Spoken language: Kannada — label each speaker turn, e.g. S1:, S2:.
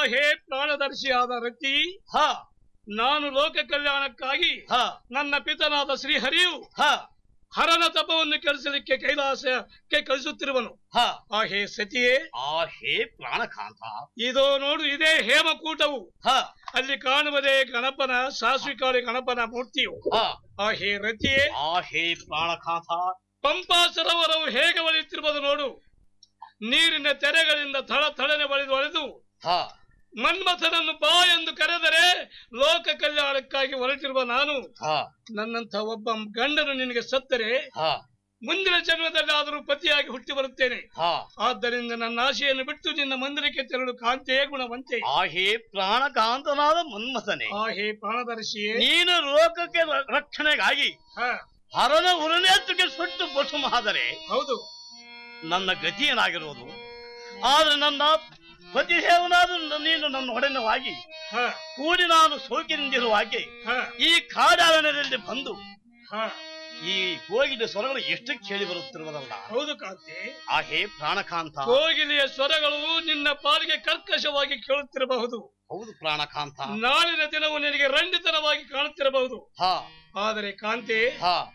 S1: ಹೇ ಪ್ರಾಣದರ್ಶಿಯಾದ ರತಿ
S2: ಹ
S1: ನಾನು ಲೋಕ ಕಲ್ಯಾಣಕ್ಕಾಗಿ
S2: ಹ
S1: ನನ್ನ ಪಿತನಾದ ಶ್ರೀಹರಿಯು
S2: ಹ
S1: ಹರನ ತಪವನ್ನು ಕೆಡಿಸಲಿಕ್ಕೆ ಕೈಲಾಸಕ್ಕೆ ಕಳಿಸುತ್ತಿರುವನು
S2: ಹ
S1: ಆ ಹೇ ಸತಿಯೇ
S2: ಆ ಹೇ ಪ್ರಾಣಕಾಂತ
S1: ಇದೋ ನೋಡು ಇದೇ ಹೇಮಕೂಟವು
S2: ಹ
S1: ಅಲ್ಲಿ ಕಾಣುವುದೇ ಗಣಪನ ಸಾಸ್ವಿಕಾಳಿ ಗಣಪನ ಮೂರ್ತಿಯು
S2: ಹ
S1: ಆ ಹೇ ರತಿಯೇ
S2: ಆ ಹೇ ಪ್ರಾಣಕಾಂತ
S1: ಪಂಪಾ ಸರೋವರವು ಹೇಗೆ ಒಳೆಯುತ್ತಿರುವುದು ನೋಡು ನೀರಿನ ತೆರೆಗಳಿಂದ ಥಳ ಥಳನೆ ಒಳೆದು ಒಳೆದು
S2: ಹ
S1: ಮನ್ಮಥನನ್ನು ಬಾ ಎಂದು ಕರೆದರೆ ಲೋಕ ಕಲ್ಯಾಣಕ್ಕಾಗಿ ಹೊರಟಿರುವ ನಾನು
S2: ಹ
S1: ನನ್ನಂಥ ಒಬ್ಬ ಗಂಡನು ನಿನಗೆ ಸತ್ತರೆ
S2: ಹ
S1: ಮುಂದಿನ ಜನ್ಮದಲ್ಲಿ ಆದರೂ ಪತಿಯಾಗಿ ಹುಟ್ಟಿ ಬರುತ್ತೇನೆ
S2: ಹ
S1: ಆದ್ದರಿಂದ ನನ್ನ ಆಶೆಯನ್ನು ಬಿಟ್ಟು ನಿನ್ನ ಮಂದಿರಕ್ಕೆ ತೆರಳು ಕಾಂತೆ ಗುಣವಂತೆ
S2: ಆ ಹೇ ಪ್ರಾಣಕಾಂತನಾದ ಮನ್ಮಥನೆ
S1: ಆ ಹೇ ಪ್ರಾಣದರ್ಶಿಯೇ
S2: ನೀನು ಲೋಕಕ್ಕೆ ರ- ರಕ್ಷಣೆಗಾಗಿ
S1: ಹ,
S2: ಹರನ ಉರುನೇತ್ರಕ್ಕೆ ಸುಟ್ಟು ಭಸ್ಮಾದರೆ
S1: ಹೌದು
S2: ನನ್ನ ಗತಿ ಏನಾಗಿರುವುದು ಆದ್ರೆ ನನ್ನ ಪತಿದೇವನಾದ ನೀನು ನನ್ನ ಒಡನವಾಗಿ
S1: ಹ,
S2: ಕೂಡಿ ನಾನು ಸೋಕಿನಿಂದಿರುವಾಗೆ
S1: ಹ,
S2: ಈ ಕಾಡಾರಣದಲ್ಲಿ ಬಂದು
S1: ಹ.
S2: ಈ ಕೋಗಿಲ ಸ್ವರಗಳು ಎಷ್ಟು ಕೇಳಿ ಬರುತ್ತಿರುವುದಲ್ಲ
S1: ಹೌದು ಕಾಂತೆ
S2: ಆ ಹೇ ಪ್ರಾಣಕಾಂತ
S1: ಕೋಗಿಲೆಯ ಸ್ವರಗಳು ನಿನ್ನ ಪಾಲಿಗೆ ಕರ್ಕಶವಾಗಿ ಕೇಳುತ್ತಿರಬಹುದು
S2: ಹೌದು ಪ್ರಾಣಕಾಂತ
S1: ನಾಳಿನ ದಿನವು ನಿನಗೆ ರಂಡಿತನವಾಗಿ ಕಾಣುತ್ತಿರಬಹುದು
S2: ಹ
S1: ಆದರೆ ಕಾಂತೆ
S2: ಹ